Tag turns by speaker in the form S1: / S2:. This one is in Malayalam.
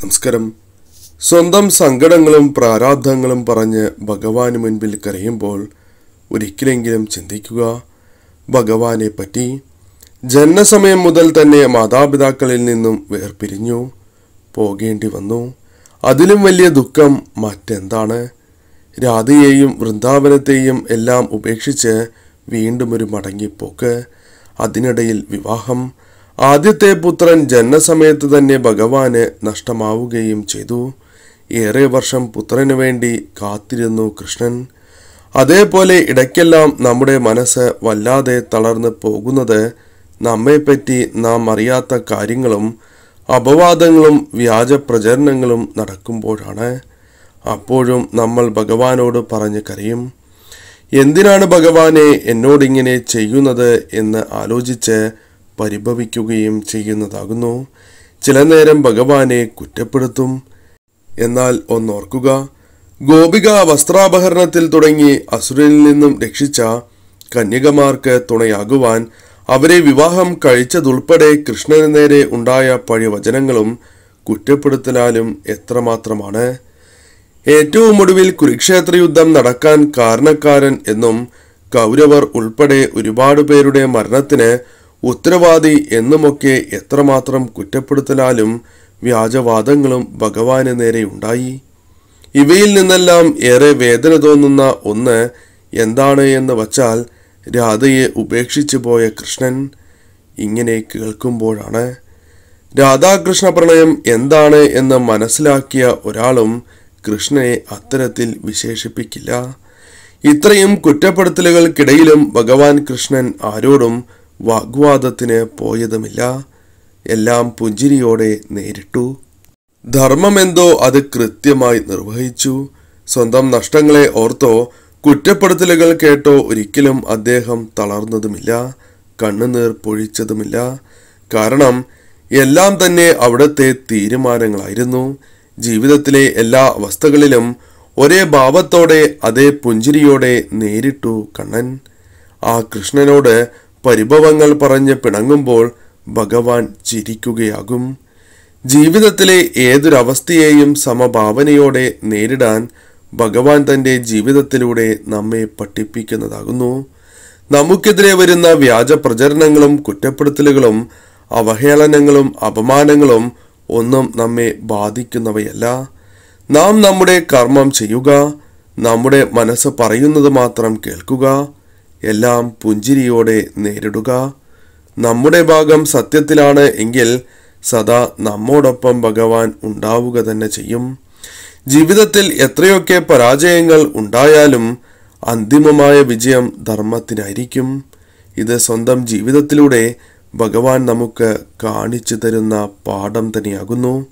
S1: നമസ്കാരം സ്വന്തം സങ്കടങ്ങളും പ്രാരാബ്ധങ്ങളും പറഞ്ഞ് ഭഗവാന് മുൻപിൽ കരയുമ്പോൾ ഒരിക്കലെങ്കിലും ചിന്തിക്കുക ഭഗവാനെ പറ്റി ജനനസമയം മുതൽ തന്നെ മാതാപിതാക്കളിൽ നിന്നും വേർപിരിഞ്ഞു പോകേണ്ടി വന്നു അതിലും വലിയ ദുഃഖം മറ്റെന്താണ് രാധയെയും വൃന്ദാവനത്തെയും എല്ലാം ഉപേക്ഷിച്ച് വീണ്ടും ഒരു മടങ്ങിപ്പോക്ക് അതിനിടയിൽ വിവാഹം ആദ്യത്തെ പുത്രൻ ജനനസമയത്ത് തന്നെ ഭഗവാന് നഷ്ടമാവുകയും ചെയ്തു ഏറെ വർഷം പുത്രന് വേണ്ടി കാത്തിരുന്നു കൃഷ്ണൻ അതേപോലെ ഇടയ്ക്കെല്ലാം നമ്മുടെ മനസ്സ് വല്ലാതെ തളർന്ന് പോകുന്നത് നമ്മെപ്പറ്റി നാം അറിയാത്ത കാര്യങ്ങളും അപവാദങ്ങളും വ്യാജ പ്രചരണങ്ങളും നടക്കുമ്പോഴാണ് അപ്പോഴും നമ്മൾ ഭഗവാനോട് പറഞ്ഞു കരയും എന്തിനാണ് ഭഗവാനെ എന്നോടിങ്ങനെ ചെയ്യുന്നത് എന്ന് ആലോചിച്ച് പരിഭവിക്കുകയും ചെയ്യുന്നതാകുന്നു ചില നേരം ഭഗവാനെ കുറ്റപ്പെടുത്തും എന്നാൽ ഒന്നോർക്കുക ഗോപിക വസ്ത്രാപഹരണത്തിൽ തുടങ്ങി അസുരനിൽ നിന്നും രക്ഷിച്ച കന്യകമാർക്ക് തുണയാകുവാൻ അവരെ വിവാഹം കഴിച്ചതുൾപ്പെടെ കൃഷ്ണന് നേരെ ഉണ്ടായ പഴിവചനങ്ങളും കുറ്റപ്പെടുത്തലാലും എത്രമാത്രമാണ് ഏറ്റവും ഒടുവിൽ കുരുക്ഷേത്ര യുദ്ധം നടക്കാൻ കാരണക്കാരൻ എന്നും കൗരവർ ഉൾപ്പെടെ ഒരുപാട് പേരുടെ മരണത്തിന് ഉത്തരവാദി എന്നുമൊക്കെ എത്രമാത്രം കുറ്റപ്പെടുത്തലാലും വ്യാജവാദങ്ങളും ഭഗവാന് നേരെ ഉണ്ടായി ഇവയിൽ നിന്നെല്ലാം ഏറെ വേദന തോന്നുന്ന ഒന്ന് എന്താണ് എന്ന് വച്ചാൽ രാധയെ ഉപേക്ഷിച്ചു പോയ കൃഷ്ണൻ ഇങ്ങനെ കേൾക്കുമ്പോഴാണ് രാധാകൃഷ്ണ പ്രണയം എന്താണ് എന്ന് മനസ്സിലാക്കിയ ഒരാളും കൃഷ്ണനെ അത്തരത്തിൽ വിശേഷിപ്പിക്കില്ല ഇത്രയും കുറ്റപ്പെടുത്തലുകൾക്കിടയിലും ഭഗവാൻ കൃഷ്ണൻ ആരോടും വാഗ്വാദത്തിന് പോയതുമില്ല എല്ലാം പുഞ്ചിരിയോടെ നേരിട്ടു ധർമ്മമെന്തോ അത് കൃത്യമായി നിർവഹിച്ചു സ്വന്തം നഷ്ടങ്ങളെ ഓർത്തോ കുറ്റപ്പെടുത്തലുകൾ കേട്ടോ ഒരിക്കലും അദ്ദേഹം തളർന്നതുമില്ല കണ്ണുനീർ പൊഴിച്ചതുമില്ല കാരണം എല്ലാം തന്നെ അവിടുത്തെ തീരുമാനങ്ങളായിരുന്നു ജീവിതത്തിലെ എല്ലാ അവസ്ഥകളിലും ഒരേ ഭാവത്തോടെ അതേ പുഞ്ചിരിയോടെ നേരിട്ടു കണ്ണൻ ആ കൃഷ്ണനോട് പരിഭവങ്ങൾ പറഞ്ഞ് പിണങ്ങുമ്പോൾ ഭഗവാൻ ചിരിക്കുകയാകും ജീവിതത്തിലെ ഏതൊരവസ്ഥയെയും സമഭാവനയോടെ നേരിടാൻ ഭഗവാൻ തൻ്റെ ജീവിതത്തിലൂടെ നമ്മെ പഠിപ്പിക്കുന്നതാകുന്നു നമുക്കെതിരെ വരുന്ന വ്യാജ പ്രചരണങ്ങളും കുറ്റപ്പെടുത്തലുകളും അവഹേളനങ്ങളും അപമാനങ്ങളും ഒന്നും നമ്മെ ബാധിക്കുന്നവയല്ല നാം നമ്മുടെ കർമ്മം ചെയ്യുക നമ്മുടെ മനസ്സ് പറയുന്നത് മാത്രം കേൾക്കുക എല്ലാം പുഞ്ചിരിയോടെ നേരിടുക നമ്മുടെ ഭാഗം സത്യത്തിലാണ് എങ്കിൽ സദാ നമ്മോടൊപ്പം ഭഗവാൻ ഉണ്ടാവുക തന്നെ ചെയ്യും ജീവിതത്തിൽ എത്രയൊക്കെ പരാജയങ്ങൾ ഉണ്ടായാലും അന്തിമമായ വിജയം ധർമ്മത്തിനായിരിക്കും ഇത് സ്വന്തം ജീവിതത്തിലൂടെ ഭഗവാൻ നമുക്ക് കാണിച്ചു തരുന്ന പാഠം തന്നെയാകുന്നു